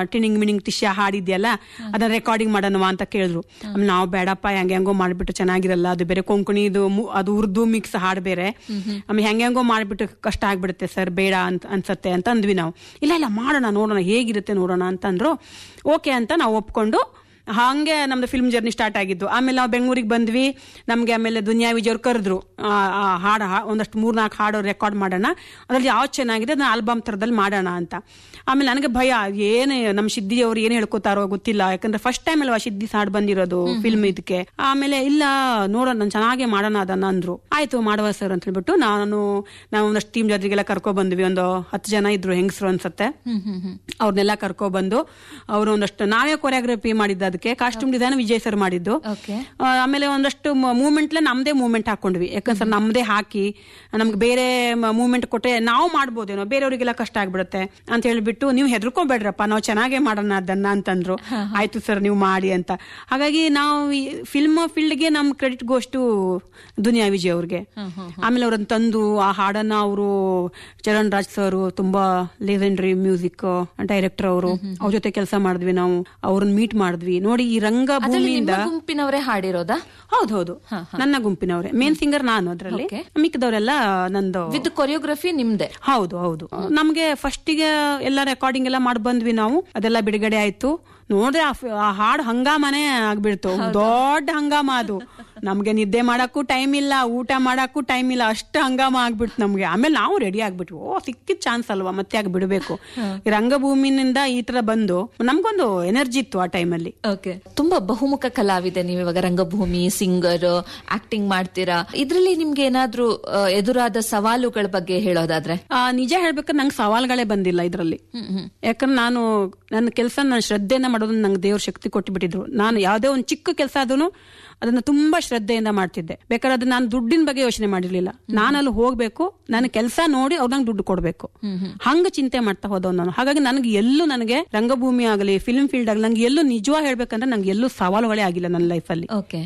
ಟಿಣಿಂಗ್ ಮಿಣಿಂಗ್ tissue ಹಾಡಿದ್ಯಲ್ಲ ಅದನ್ನ recording ಮಾಡೋಣವಾ ಅಂತ ಕೇಳಿದ್ರು ಆಮೇಲೆ ನಾವು ಬೇಡಪ್ಪ ಹೆಂಗೆ ಹೆಂಗೋ ಮಾಡ್ಬಿಟ್ಟು ಚೆನ್ನಾಗಿರಲ್ಲ ಅದು ಬೇರೆ ಕೊಂಕಣಿದು ಮು- ಅದು ಉರ್ದು ಮಿಕ್ಸ್ ಹಾಡು ಬೇರೆ ಆಮೇಲೆ ಹೆಂಗೆ ಹೆಂಗೋ ಮಾಡ್ಬಿಟ್ಟು ಕಷ್ಟ ಆಗ್ಬಿಡುತ್ತೆ ಸರ್ ಬೇಡ ಅಂತ ಅನ್ಸತ್ತೆ ಅಂತ ಅಂದ್ವಿ ನಾವು ಇಲ್ಲ ಇಲ್ಲ ಮಾಡೋಣ ನೋಡೋಣ ಹೇಗಿರುತ್ತೆ ನೋಡೋಣ ಅಂತಂದ್ರು ಓಕೆ ಅಂತ ನಾವು ಒಪ್ಕೊಂಡು ಹಾಗೆ ನಮ್ದು ಫಿಲ್ಮ್ ಜರ್ನಿ ಸ್ಟಾರ್ಟ್ ಆಗಿದ್ದು ಆಮೇಲೆ ನಾವು ಬೆಂಗಳೂರಿಗೆ ಬಂದ್ವಿ ನಮಗೆ ಆಮೇಲೆ ದುನಿಯಾ ವಿಜಯ್ ಅವ್ರು ಕರೆದ್ರು ಆ, ಆ ಹಾಡು ಹಾ- ಒಂದಷ್ಟು ಮೂರ್ನಾಲ್ಕು ಹಾಡು ರೆಕಾರ್ಡ್ ಮಾಡೋಣ ಅದ್ರಲ್ಲಿ ಯಾವ್ದು ಚೆನ್ನಾಗಿದೆ ಅದನ್ನ ಆಲ್ಬಮ್ ಥರದಲ್ಲಿ ಮಾಡೋಣ ಅಂತ ಆಮೇಲೆ ನನಗೆ ಭಯ ಏನು ನಮ್ಮ ಸಿದ್ದಿ ಅವ್ರು ಏನು ಹೇಳ್ಕೊತಾರೋ ಗೊತ್ತಿಲ್ಲ ಯಾಕಂದ್ರೆ ಫಸ್ಟ್ ಟೈಮ್ ಅಲ್ವಾ ಸಿದ್ದಿ ಹಾಡು ಬಂದಿರೋದು ಫಿಲ್ಮ್ ಇದಕ್ಕೆ ಆಮೇಲೆ ಇಲ್ಲ ನೋಡೋಣ ನಾನು ಚೆನ್ನಾಗೆ ಮಾಡೋಣ ಅದನ್ನ ಅಂದ್ರು ಆಯ್ತು ಮಾಡುವ ಸರ್ ಅಂತ ಹೇಳ್ಬಿಟ್ಟು ನಾನು ನಾವು ಒಂದಷ್ಟು ಟೀಮ್ ಜೊತೆಗೆಲ್ಲ ಕರ್ಕೊ ಬಂದ್ವಿ ಒಂದು ಹತ್ತು ಜನ ಇದ್ರು ಹೆಂಗಸರು ಅನ್ಸತ್ತೆ ಅವ್ರನ್ನೆಲ್ಲ ಕರ್ಕೊ ಬಂದು ಅವರು ಒಂದಷ್ಟು ನಾವೇ ಕೊರಿಯೋಗ್ರಫಿ ಮಾಡಿದ್ದು ಅದಕ್ಕೆ ಕಾಸ್ಟ್ಯೂಮ್ ಡಿಸೈನ್ ವಿಜಯ್ ಸರ್ ಮಾಡಿದ್ದು ಓಕೆ ಆ, ಆಮೇಲೆ ಒಂದಷ್ಟು ಮೂವ್ಮೆಂಟ್ಲೆ ನಮ್ದೇ ಮೂವ್ಮೆಂಟ್ ಹಾಕೊಂಡ್ವಿ ಯಾಕಂದ್ರೆ ನಮ್ದೇ ಹಾಕಿ ನಮ್ಗೆ ಬೇರೆ ಮೂವ್ಮೆಂಟ್ ಕೊಟ್ಟರೆ ನಾವು ಮಾಡ್ಬೋದೇನೋ ಬೇರೆಯವರಿಗೆಲ್ಲ ಕಷ್ಟ ಆಗ್ಬಿಡುತ್ತೆ ಅಂತ ಹೇಳ್ಬಿಟ್ಟು ನೀವು ಹೆದರ್ಕೋಬೇಡ್ರಪ್ಪ ನಾವು ಚೆನ್ನಾಗೇ ಮಾಡೋಣ ಅದನ್ನ ಅಂತಂದ್ರು ಆಯ್ತು ಸರ್ ನೀವು ಮಾಡಿ ಅಂತ ಹಾಗಾಗಿ ನಾವು ಫಿಲ್ಮ್ ಫೀಲ್ಡ್ಗೆ ನಮ್ ಕ್ರೆಡಿಟ್ ಗೋಷ್ಟು ದುನಿಯಾ ವಿಜಯ್ ಅವ್ರಿಗೆ ಆಮೇಲೆ ಅವ್ರನ್ನ ತಂದು ಆ ಹಾಡನ್ನ ಅವರು ಚರಣ್ ರಾಜ್ ಸರ್ ತುಂಬಾ ಲೆಜೆಂಡ್ರಿ ಮ್ಯೂಸಿಕ್ ಡೈರೆಕ್ಟರ್ ಅವರು ಅವ್ರ ಜೊತೆ ಕೆಲಸ ಮಾಡಿದ್ವಿ ನಾವು ಅವ್ರನ್ನ ಮೀಟ್ ಮಾಡಿದ್ವಿ ನೋಡಿ ಈ ರಂಗ ಅದ್ರಲ್ಲಿ ಭೂಮಿಯಿಂದ ನಿಮ್ಮ ಗುಂಪಿನವರೇ ಹಾಡಿರೋದಾ ಹೌದು ಹೌದು ನನ್ನ ಗುಂಪಿನವರೇ ಮೇನ್ ಸಿಂಗರ್ ನಾನು ಅದ್ರಲ್ಲಿ ಮಿಕ್ಕಿದವರೆಲ್ಲ ನಂದು ವಿತ್ ಕೊರಿಯೋಗ್ರಫಿ ನಿಮ್ದೆ ಹೌದು ಹೌದು ನಮ್ಗೆ ಫಸ್ಟಿಗೆ ಎಲ್ಲ ರೆಕಾರ್ಡಿಂಗ್ ಎಲ್ಲ ಮಾಡಿ ಬಂದ್ವಿ ನಾವು ಅದೆಲ್ಲ ಬಿಡುಗಡೆ ಆಯ್ತು ನೋಡ್ರೆ ಆ ಫ- ಆ ಹಾಡು ಹಂಗಾಮನೆ ಆಗ್ಬಿಡ್ತು ದೊಡ್ಡ ಹಂಗಾಮ ಅದು ನಮ್ಗೆ ನಿದ್ದೆ ಮಾಡಕ್ಕೂ ಟೈಮ್ ಇಲ್ಲ ಊಟ ಮಾಡಕ್ಕೂ ಟೈಮ್ ಇಲ್ಲ ಅಷ್ಟು ಹಂಗಾಮ ಆಗ್ಬಿಡ್ತು ನಮ್ಗೆ ಆಮೇಲೆ ನಾವು ರೆಡಿ ಆಗ್ಬಿಟ್ವಿ ಓ ಸಿಕ್ಕಿದ್ ಚಾನ್ಸ್ ಅಲ್ವಾ ಮತ್ತೆ ಆಗ ಬಿಡಬೇಕು ಈ ರಂಗಭೂಮಿನಿಂದ ಈ ತರ ಬಂದು ನಮ್ಗೊಂದು ಎನರ್ಜಿ ಇತ್ತು ಆ ಟೈಮಲ್ಲಿ ಓಕೆ ತುಂಬಾ ಬಹುಮುಖ ಕಲಾವಿದೆ ನೀವು ಇವಾಗ ರಂಗಭೂಮಿ ಸಿಂಗರ್ ಆಕ್ಟಿಂಗ್ ಮಾಡ್ತೀರಾ ಇದ್ರಲ್ಲಿ ನಿಮ್ಗೆ ಏನಾದ್ರೂ ಆ, ಎದುರಾದ ಸವಾಲುಗಳ ಬಗ್ಗೆ ಹೇಳೋದಾದ್ರೆ ಆ, ನಿಜ ಹೇಳ್ಬೇಕಾದ್ರೆ ನಂಗೆ ಸವಾಲ್ಗಳೇ ಬಂದಿಲ್ಲ ಇದರಲ್ಲಿ ಯಾಕಂದ್ರೆ ನಾನು ನನ್ನ ಕೆಲಸ ನಾನು ಶ್ರದ್ಧೆಯಿಂದ ಮಾಡೋದನ್ನ ನಂಗೆ ದೇವ್ರ ಶಕ್ತಿ ಕೊಟ್ಟು ಬಿಟ್ಟಿದ್ರು ನಾನು ಯಾವುದೇ ಒಂದು ಚಿಕ್ಕ ಕೆಲಸ ಆದ್ರೂ ಅದನ್ನ ತುಂಬಾ ಶ್ರದ್ಧೆಯಿಂದ ಮಾಡ್ತಿದ್ದೆ ಬೇಕಾದ್ರೆ ಅದನ್ನ ನಾನು ದುಡ್ಡಿನ ಬಗ್ಗೆ ಯೋಚನೆ ಮಾಡಿರ್ಲಿಲ್ಲ ನಾನು ಅಲ್ಲಿ ಹೋಗ್ಬೇಕು ನನ್ನ ಕೆಲಸ ನೋಡಿ ಅವ್ರು ನಂಗೆ ದುಡ್ಡು ಕೊಡ್ಬೇಕು ಹಂಗ ಚಿಂತೆ ಮಾಡ್ತಾ ಹೋದವ್ ನಾನು ಹಾಗಾಗಿ ನನಗೆ ಎಲ್ಲೂ ನನಗೆ ರಂಗಭೂಮಿ ಆಗಲಿ ಫಿಲ್ಮ್ ಫೀಲ್ಡ್ ಆಗಲಿ ನಂಗೆ ಎಲ್ಲೂ ನಿಜವಾಗಿ ಹೇಳ್ಬೇಕಂದ್ರೆ ನಂಗೆ ಎಲ್ಲೂ ಸವಾಲುಗಳೇ ಆಗಿಲ್ಲ ನನ್ನ ಲೈಫಲ್ಲಿ ಓಕೆ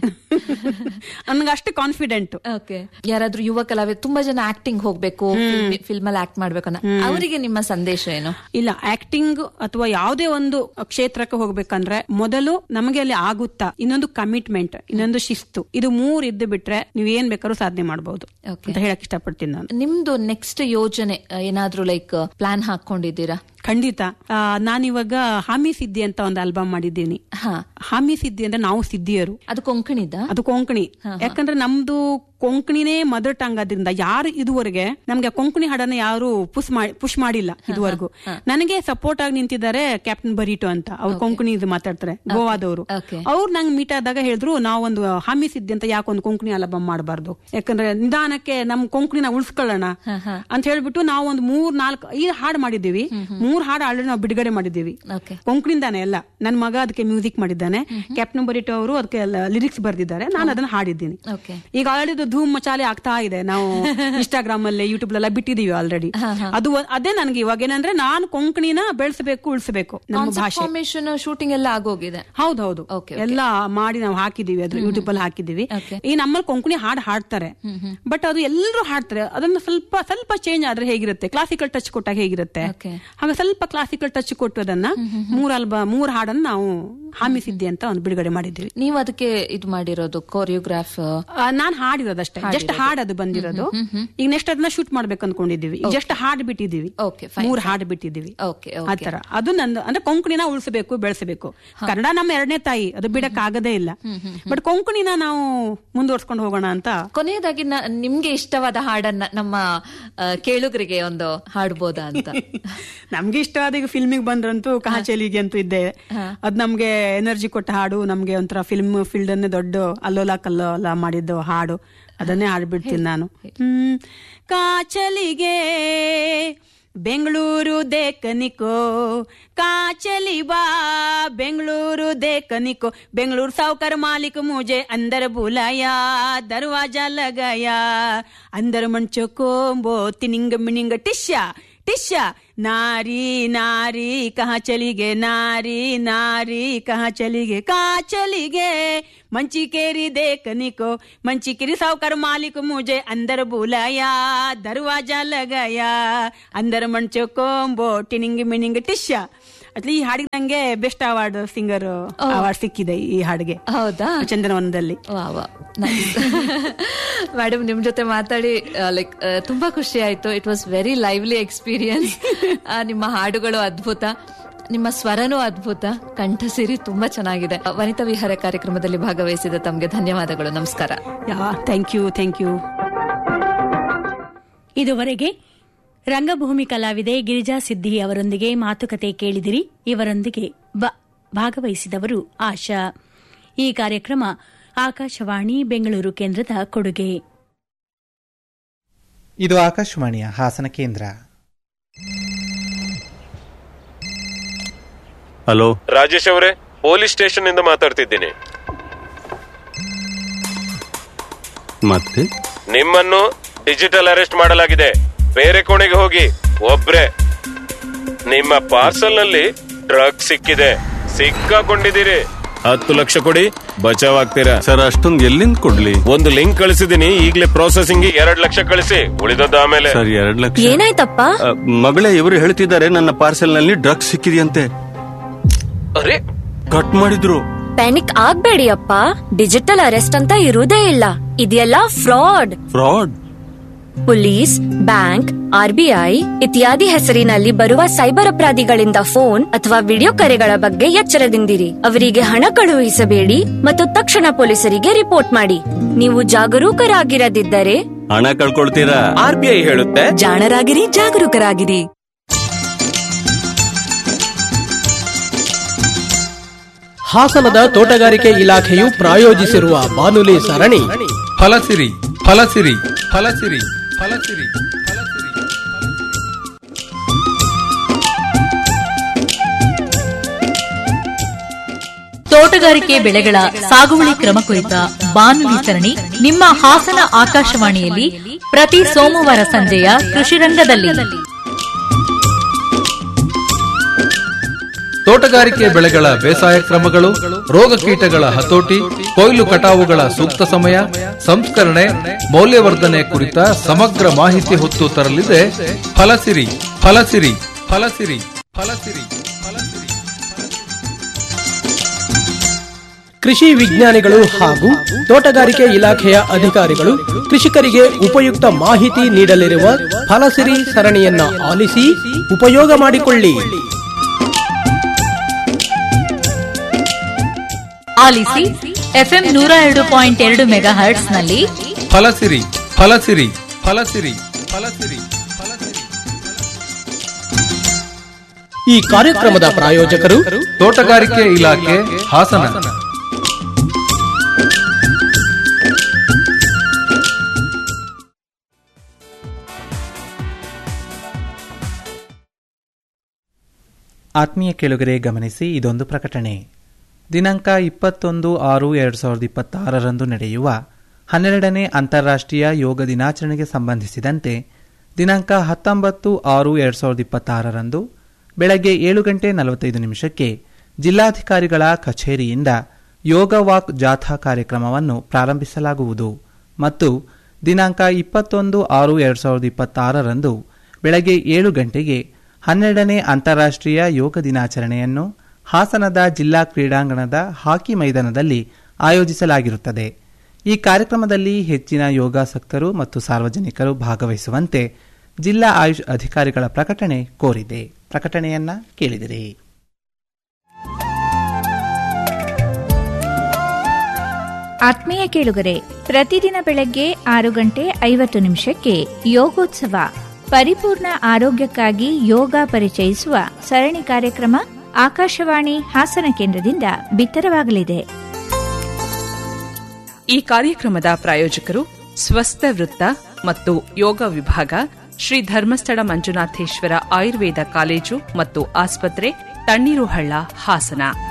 ನನ್ಗೆ ಅಷ್ಟು ಕಾನ್ಫಿಡೆಂಟ್ ಓಕೆ ಯಾರಾದ್ರೂ ಯುವ ಕಲಾವಿದ ತುಂಬಾ ಜನ ಆಕ್ಟಿಂಗ್ ಹೋಗ್ಬೇಕು ಫಿಲ್ಮ್ ಅಲ್ಲಿ ಆಕ್ಟ್ ಮಾಡ್ಬೇಕು ಅನ್ನೋ ಅವರಿಗೆ ನಿಮ್ಮ ಸಂದೇಶ ಏನು ಇಲ್ಲ ಆಕ್ಟಿಂಗ್ ಅಥವಾ ಯಾವುದೇ ಒಂದು ಕ್ಷೇತ್ರಕ್ಕೆ ಹೋಗ್ಬೇಕಂದ್ರೆ ಮೊದಲು ನಮಗೆ ಅಲ್ಲಿ ಆಗುತ್ತಾ ಇನ್ನೊಂದು ಕಮಿಟ್ಮೆಂಟ್ ಇನ್ನೊಂದು ಶಿಸ್ತು ಇದು ಮೂರ್ ಇದ್ದು ಬಿಟ್ರೆ ನೀವ್ ಏನ್ ಬೇಕಾದ್ರೂ ಸಾಧನೆ ಮಾಡಬಹುದು Okay. ಅಂತ ಹೇಳಕ್ ಇಷ್ಟಪಡ್ತೀನಿ ನಾನು ನಿಮ್ದು ನೆಕ್ಸ್ಟ್ ಯೋಜನೆ ಆ, ಏನಾದ್ರೂ ಲೈಕ್ ಪ್ಲಾನ್ ಹಾಕೊಂಡಿದ್ದೀರಾ ಖಂಡಿತ ಆ, ನಾನಿವಾಗ ಹಾಮಿ ಸಿದ್ದಿ ಅಂತ ಒಂದು ಆಲ್ಬಮ್ ಮಾಡಿದ್ದೀನಿ ಹಾ ಹಾಮಿ ಸಿದ್ದಿ ಅಂದ್ರೆ ನಾವು ಸಿದ್ಧಿಯರು ಅದು ಕೊಂಕಣಿದ ಅದು ಕೊಂಕಣಿ ಯಾಕಂದ್ರೆ ನಮ್ದು ಕೊಂಕಣಿನೇ ಮದರ್ ಟಂಗ್ ಆದ್ರಿಂದ ಯಾರು ಇದುವರೆಗೆ ನಮ್ಗೆ ಕೊಂಕಣಿ ಹಾಡನ್ನ ಯಾರು ಪುಷ್ ಮಾಡಿ ಪುಷ್ ಮಾಡಿಲ್ಲ ಇದುವರೆಗೂ ನನಗೆ ಸಪೋರ್ಟ್ ಆಗಿ ನಿಂತಿದ್ದಾರೆ ಕ್ಯಾಪ್ಟನ್ ಬರೀಟೋ ಅಂತ ಅವ್ರು ಕೊಂಕಣಿ ಇದು ಮಾತಾಡ್ತಾರೆ ಗೋವಾದವರು Okay. ಅವ್ರು ನಂಗೆ ಮೀಟ್ ಆದಾಗ ಹೇಳಿದ್ರು ನಾವೊಂದು ಹಾಮಿ ಸಿದ್ದಿ ಅಂತ ಯಾಕೊಂದು ಕೊಂಕಣಿ ಆಲ್ಬಮ್ ಮಾಡಬಾರ್ದು ಯಾಕಂದ್ರೆ ನಿಧಾನಕ್ಕೆ ನಮ್ ಕೊಂಕಣಿನ ಉಳಿಸ್ಕೊಳ್ಳೋಣ ಅಂತ ಹೇಳ್ಬಿಟ್ಟು ನಾವು ಒಂದು ಮೂರ್ ನಾಲ್ಕು ಐದು ಹಾಡು ಮಾಡಿದ್ದೀವಿ ಮೂರ್ ಹಾಡು ಆಲ್ರೆಡಿ ನಾವು ಬಿಡುಗಡೆ ಮಾಡಿದ್ದೀವಿ ಓಕೆ ಕೊಂಕಣಿಂದಾನೆ ಎಲ್ಲ ನನ್ನ ಮಗ ಅದಕ್ಕೆ ಮ್ಯೂಸಿಕ್ ಮಾಡಿದ್ದಾನೆ ಕ್ಯಾಪ್ಟನ್ ಬರಿಟೋ ಅವರು ಅದಕ್ಕೆ ಲಿರಿಕ್ಸ್ ಬರ್ದಿದ್ದಾರೆ ನಾನು ಅದನ್ನ ಹಾಡಿದ್ದೀನಿ ಓಕೆ ಈಗ ಆಲ್ರೆಡಿ ಧೂಮ್ ಮಚಾಲೆ ಆಗ್ತಾ ಇದೆ ನಾವು ಇನ್ಸ್ಟಾಗ್ರಾಮ್ ಅಲ್ಲಿ ಯೂಟ್ಯೂಬ್ ಎಲ್ಲ ಬಿಟ್ಟಿದೀವಿ ಆಲ್ರೆಡಿ ಅದು ಒಂದ್- ಅದೇ ನನ್ಗೆ ಇವಾಗ ಏನಂದ್ರೆ ನಾನು ಕೊಂಕಣಿನ ಬೆಳೆಸಬೇಕು ಉಳಿಸಬೇಕು ನಮ್ಮ ಭಾಷೆ ಫಾರ್ಮೇಶನ್ ಶೂಟಿಂಗ್ ಎಲ್ಲ ಆಗೋಗಿದೆ ಹೌದೌದು Okay, ಎಲ್ಲ ಮಾಡಿ ನಾವು ಹಾಕಿದೀವಿ ಅದು ಯೂಟ್ಯೂಬ್ ಅಲ್ಲಿ ಹಾಕಿದೀವಿ Okay. ಈ ನಮ್ಮಲ್ಲಿ ಕೊಂಕಣಿ ಹಾಡು ಹಾಡ್ತಾರೆ ಬಟ್ ಅದು ಎಲ್ಲರೂ ಹಾಡ್ತಾರೆ ಅದನ್ನ ಸ್ವಲ್ಪ ಸ್ವಲ್ಪ ಚೇಂಜ್ ಆದ್ರೆ ಹೇಗಿರುತ್ತೆ ಕ್ಲಾಸಿಕಲ್ ಟಚ್ ಕೊಟ್ಟಾಗ ಹೇಗಿರುತ್ತೆ Okay. ಹಾಗೆ ಸ್ವಲ್ಪ ಕ್ಲಾಸಿಕಲ್ ಟಚ್ ಕೊಟ್ಟು ಅದನ್ನ ಮೂರ್ ಅಲ್ಬ ಮೂರ್ ಹಾಡನ್ನ ನಾವು ಹಾಮಿಸಿದ್ದೆ ಅಂತ ಒಂದು ಬಿಡುಗಡೆ ಮಾಡಿದ್ದೀವಿ ನೀವು ಅದಕ್ಕೆ ಇದು ಮಾಡಿರೋದು ಕೊರಿಯೋಗ್ರಾಫ್ ಆ, ನಾನ್ ಹಾಡಿರೋದಷ್ಟೇ ಜಸ್ಟ್ ಹಾಡದು ಬಂದಿರೋದು ಈಗ ನೆಕ್ಸ್ಟ್ ಅದನ್ನ ಶೂಟ್ ಮಾಡ್ಬೇಕು ಅನ್ಕೊಂಡಿದೀವಿ ಜಸ್ಟ್ ಹಾಡ್ ಬಿಟ್ಟಿದೀವಿ ಓಕೆ ಫೈನ್ ಮೂರ್ ಹಾಡ್ ಬಿಟ್ಟಿದೀವಿ ಓಕೆ ಆತರ ಅದು ನಂದು ಅಂದ್ರೆ ಕೊಂಕಣಿನ ಉಳಿಸಬೇಕು ಬೆಳೆಸಬೇಕು ಕನ್ನಡ ನಮ್ಮ ಎರಡನೇ ತಾಯಿ ಅದು ಬಿಡಕ್ ಆಗದೇ ಇಲ್ಲ ಬಟ್ ಕೊಂಕಣಿನ ನಾವು ಮುಂದುವರ್ಸ್ಕೊಂಡು ಹೋಗೋಣ ಅಂತ ಕೊನೆಯದಾಗಿ ನ- ನಿಮ್ಗೆ ಇಷ್ಟವಾದ ಹಾಡನ್ನ ನಮ್ಮ ಆ, ಕೇಳುಗರಿಗೆ ಒಂದು ಹಾಡ್ಬೋದಾ ಅಂತ ನಮ್ಗೆ ಇಷ್ಟವಾದ ಈಗ ಫಿಲ್ಮಿಗೆ ಬಂದ್ರಂತೂ ಕಹಾಚಲಿಗೆ ಅಂತೂ ಇದ್ದೆ ಅದ್ ನಮ್ಗೆ ಎನರ್ಜಿ ಕೊಟ್ಟ ಹಾಡು ನಮ್ಗೆ ಒಂಥರ ಫಿಲ್ಮ್ ಫೀಲ್ಡ್ ಅನ್ನೇ ದೊಡ್ಡ ಅಲ್ಲೋಲ ಕಲ್ಲೋಲ ಮಾಡಿದ್ದು ಹಾಡು ಅದನ್ನೇ ಹಾಡ್ಬಿಡ್ತೀನಿ ನಾನು ಹ್ಮ್ ಕಾಚಲಿಗೆ ಬೆಂಗಳೂರು ದೇಕನಿಕೋ ಕಾಚಲಿ ಬಾ ಬೆಂಗಳೂರು ದೇಕನಿಕೋ ಬೆಂಗಳೂರು ಸಾವುಕಾರ ಮಾಲಿक मुझे अंदर बुलाया दरवाजा लगाया अंदर मन चोकोंबो तिनिंग मिनिंग टिश्या टिश्या नारी नारी कहाँ चली गे नारी नारी कहाँ चली गे कहाँ चली गे मंची केरी देखने को मंची केरी सावकार मालिक मुझे अंदर बुलाया दरवाजा लगाया अंदर मन चोकोंबो टिनिंग मिनिंग टिश्या ಅಟ್ಲಿ ಈ ಹಾಡಿಗೆ ನಂಗೆ ಬೆಸ್ಟ್ ಅವಾರ್ಡ್ ಸಿಂಗರ್ ಅವಾರ್ಡ್ ಸಿಕ್ಕಿದೆ ಈ ಹಾಡಿಗೆ ಹೌದಾ ಚಂದನವನದಲ್ಲಿ ಮೇಡಮ್ ನಿಮ್ ಜೊತೆ ಮಾತಾಡಿ ಲೈಕ್ ತುಂಬಾ ಖುಷಿ ಆಯ್ತು it was very lively experience ನಿಮ್ಮ ಹಾಡುಗಳು ಅದ್ಭುತ ನಿಮ್ಮ ಸ್ವರನೂ ಅದ್ಭುತ ಕಂಠಸಿರಿ ತುಂಬಾ ಚೆನ್ನಾಗಿದೆ ವನಿತಾ ವಿಹಾರ ಕಾರ್ಯಕ್ರಮದಲ್ಲಿ ಭಾಗವಹಿಸಿದ ತಮಗೆ ಧನ್ಯವಾದಗಳು ನಮಸ್ಕಾರ yeah thank you thank you ಇದುವರೆಗೆ ರಂಗಭೂಮಿ ಕಲಾವಿದೆ ಗಿರಿಜಾ ಸಿದ್ದಿ ಅವರೊಂದಿಗೆ ಮಾತುಕತೆ ಕೇಳಿದಿರಿ ಇವರೊಂದಿಗೆ ಬ- ಭಾಗವಹಿಸಿದವರು ಆಶಾ ಈ ಕಾರ್ಯಕ್ರಮ ಆಕಾಶವಾಣಿ ಬೆಂಗಳೂರು ಕೇಂದ್ರದ ಕೊಡುಗೆ ಇದು ಆಕಾಶವಾಣಿಯ ಹಾಸನ ಕೇಂದ್ರ ಹಲೋ ರಾಜೇಶ್ ಅವರೇ ಪೊಲೀಸ್ ಸ್ಟೇಷನ್ ಇಂದ ಮಾತಾಡ್ತಿದ್ದೀನಿ ಮತ್ತೆ ನಿಮ್ಮನ್ನು ಡಿಜಿಟಲ್ ಅರೆಸ್ಟ್ ಮಾಡಲಾಗಿದೆ ಬೇರೆ ಕೋಣೆಗೆ ಹೋಗಿ ಒಬ್ರೆ ನಿಮ್ಮ ಪಾರ್ಸಲ್ ನಲ್ಲಿ ಡ್ರಗ್ ಸಿಕ್ಕಿದೆ ಸಿಕ್ಕಾಕೊಂಡಿದ್ದೀರಿ ಹತ್ತು ಲಕ್ಷ ಕೊಡಿ ಬಚಾವ್ ಆಗ್ತೀರಾ ಸರ್ ಅಷ್ಟೊಂದು ಎಲ್ಲಿಂದ ಕೊಡ್ಲಿ ಒಂದು ಲಿಂಕ್ ಕಳಿಸಿದೀನಿ ಈಗಲೇ ಪ್ರೊಸೆಸಿಂಗ್ ಎರಡ್ ಲಕ್ಷ ಕಳಿಸಿ ಉಳಿದದ್ದು ಆಮೇಲೆ ಸರ್ ಎರಡ್ ಲಕ್ಷ ಏನಾಯ್ತಪ್ಪ ಅ, ಮಗಳೇ ಇವರು ಹೇಳ್ತಿದ್ದಾರೆ ನನ್ನ ಪಾರ್ಸೆಲ್ ನಲ್ಲಿ ಡ್ರಗ್ಸ್ ಸಿಕ್ಕಿದೆಯಂತೆ ಅರೆ ಕಟ್ ಮಾಡಿದ್ರು ಪ್ಯಾನಿಕ್ ಆಗ್ಬೇಡಿ ಅಪ್ಪ ಡಿಜಿಟಲ್ ಅರೆಸ್ಟ್ ಅಂತ ಇರುವುದೇ ಇಲ್ಲ ಇದೆಲ್ಲ fraud fraud police bank RBI ಇತ್ಯಾದಿ ಹೆಸರಿನಲ್ಲಿ ಬರುವ ಸೈಬರ್ ಅಪರಾಧಿಗಳಿಂದ ಫೋನ್ ಅಥವಾ ವಿಡಿಯೋ ಕರೆಗಳ ಬಗ್ಗೆ ಎಚ್ಚರದಿಂದಿರಿ ಅವರಿಗೆ ಹಣ ಕಳುಹಿಸಬೇಡಿ ಮತ್ತು ತಕ್ಷಣ ಪೊಲೀಸರಿಗೆ ರಿಪೋರ್ಟ್ ಮಾಡಿ ನೀವು ಜಾಗರೂಕರಾಗಿರದಿದ್ದರೆ ಹಣ ಕಳ್ಕೊಳ್ತೀರಾ ಆರ್ ಬಿ ಐ ಹೇಳುತ್ತೆ ಜಾಣರಾಗಿರಿ ಜಾಗರೂಕರಾಗಿರಿ ಹಾಸನದ ತೋಟಗಾರಿಕೆ ಇಲಾಖೆಯು ಪ್ರಾಯೋಜಿಸಿರುವ ಬಾನುಲಿ ಸರಣಿ ಫಲಸಿರಿ ಫಲಸಿರಿ ಫಲಸಿರಿ ಫಲಸಿರಿ ಫಲಸಿರಿ ತೋಟಗಾರಿಕೆ ಬೆಳೆಗಳ ಸಾಗುವಳಿ ಕ್ರಮ ಕುರಿತ ಬಾನುಲಿ ಸರಣಿ ನಿಮ್ಮ ಹಾಸನ ಆಕಾಶವಾಣಿಯಲ್ಲಿ ಪ್ರತಿ ಸೋಮವಾರ ಸಂಜೆಯ ಕೃಷಿ ರಂಗದಲ್ಲಿ ತೋಟಗಾರಿಕೆ ಬೆಳೆಗಳ ಬೇಸಾಯ ಕ್ರಮಗಳು ರೋಗ ಕೀಟಗಳ ಹತೋಟಿ ಕೊಯ್ಲು ಕಟಾವುಗಳ ಸೂಕ್ತ ಸಮಯ ಸಂಸ್ಕರಣೆ ಮೌಲ್ಯವರ್ಧನೆ ಕುರಿತ ಸಮಗ್ರ ಮಾಹಿತಿ ಹೊತ್ತು ತರಲಿದೆ ಫಲಸಿರಿ ಫಲಸಿರಿ ಫಲಸಿರಿ ಫಲಸಿರಿ ಫಲಸಿರಿ ಕೃಷಿ ವಿಜ್ಞಾನಿಗಳು ಹಾಗೂ ತೋಟಗಾರಿಕೆ ಇಲಾಖೆಯ ಅಧಿಕಾರಿಗಳು ಕೃಷಿಕರಿಗೆ ಉಪಯುಕ್ತ ಮಾಹಿತಿ ನೀಡಲಿರುವ ಫಲಸಿರಿ ಸರಣಿಯನ್ನ ಆಲಿಸಿ ಉಪಯೋಗ ಮಾಡಿಕೊಳ್ಳಿ ಆಲಿಸಿ ಎಫ್ಎಂ ನೂರ ಎರಡು ಪಾಯಿಂಟ್ ಎರಡು ಮೆಗಾ ಹರ್ಟ್ಸ್ನಲ್ಲಿ ಫಲಸಿರಿ ಫಲಸಿರಿ ಫಲಸಿರಿ ಫಲಸಿರಿ ಫಲಸಿರಿ ಈ ಕಾರ್ಯಕ್ರಮದ ಪ್ರಾಯೋಜಕರು ತೋಟಗಾರಿಕೆ ಇಲಾಖೆ ಹಾಸನ ಆತ್ಮೀಯ ಕೆಳಗರೆ ಗಮನಿಸಿ ಇದೊಂದು ಪ್ರಕಟಣೆ ದಿನಾಂಕ ಇಪ್ಪತ್ತೊಂದು ಆರು ಎರಡು ಸಾವಿರದ ಇಪ್ಪತ್ತಾರರಂದು ನಡೆಯುವ ಹನ್ನೆರಡನೇ ಅಂತಾರಾಷ್ಟ್ರೀಯ ಯೋಗ ದಿನಾಚರಣೆಗೆ ಸಂಬಂಧಿಸಿದಂತೆ ದಿನಾಂಕ ಹತ್ತೊಂಬತ್ತು ಆರು ಎರಡು ಸಾವಿರದ ಇಪ್ಪತ್ತಾರರಂದು ಬೆಳಗ್ಗೆ ಏಳು ಗಂಟೆ ನಲವತ್ತೈದು ನಿಮಿಷಕ್ಕೆ ಜಿಲ್ಲಾಧಿಕಾರಿಗಳ ಕಚೇರಿಯಿಂದ ಯೋಗ ವಾಕ್ ಜಾಥಾ ಕಾರ್ಯಕ್ರಮವನ್ನು ಪ್ರಾರಂಭಿಸಲಾಗುವುದು ಮತ್ತು ದಿನಾಂಕ ಇಪ್ಪತ್ತೊಂದು ಆರು ಎರಡು ಸಾವಿರದ ಇಪ್ಪತ್ತಾರರಂದು ಬೆಳಗ್ಗೆ ಏಳು ಗಂಟೆಗೆ ಹನ್ನೆರಡನೇ ಅಂತಾರಾಷ್ಟ್ರೀಯ ಯೋಗ ದಿನಾಚರಣೆಯನ್ನು ಹಾಸನದ ಜಿಲ್ಲಾ ಕ್ರೀಡಾಂಗಣದ ಹಾಕಿ ಮೈದಾನದಲ್ಲಿ ಆಯೋಜಿಸಲಾಗಿರುತ್ತದೆ ಈ ಕಾರ್ಯಕ್ರಮದಲ್ಲಿ ಹೆಚ್ಚಿನ ಯೋಗಾಸಕ್ತರು ಮತ್ತು ಸಾರ್ವಜನಿಕರು ಭಾಗವಹಿಸುವಂತೆ ಜಿಲ್ಲಾ ಆಯುಷ್ ಅಧಿಕಾರಿಗಳ ಪ್ರಕಟಣೆ ಕೋರಿದೆ ಪ್ರಕಟಣೆಯನ್ನ ಕೇಳಿದಿರಿ ಆತ್ಮೀಯ ಕೇಳುಗರೆ ಪ್ರತಿದಿನ ಬೆಳಗ್ಗೆ ಆರು ಗಂಟೆ ಐವತ್ತು ನಿಮಿಷಕ್ಕೆ ಯೋಗೋತ್ಸವ ಪರಿಪೂರ್ಣ ಆರೋಗ್ಯಕ್ಕಾಗಿ ಯೋಗ ಪರಿಚಯಿಸುವ ಸರಣಿ ಕಾರ್ಯಕ್ರಮ ಆಕಾಶವಾಣಿ ಹಾಸನ ಕೇಂದ್ರದಿಂದ ಬಿತ್ತರವಾಗಲಿದೆ ಈ ಕಾರ್ಯಕ್ರಮದ ಪ್ರಾಯೋಜಕರು ಸ್ವಸ್ಥ ವೃತ್ತ ಮತ್ತು ಯೋಗ ವಿಭಾಗ ಶ್ರೀ ಧರ್ಮಸ್ಥಳ ಮಂಜುನಾಥೇಶ್ವರ ಆಯುರ್ವೇದ ಕಾಲೇಜು ಮತ್ತು ಆಸ್ಪತ್ರೆ ತಣ್ಣೀರುಹಳ್ಳ ಹಾಸನ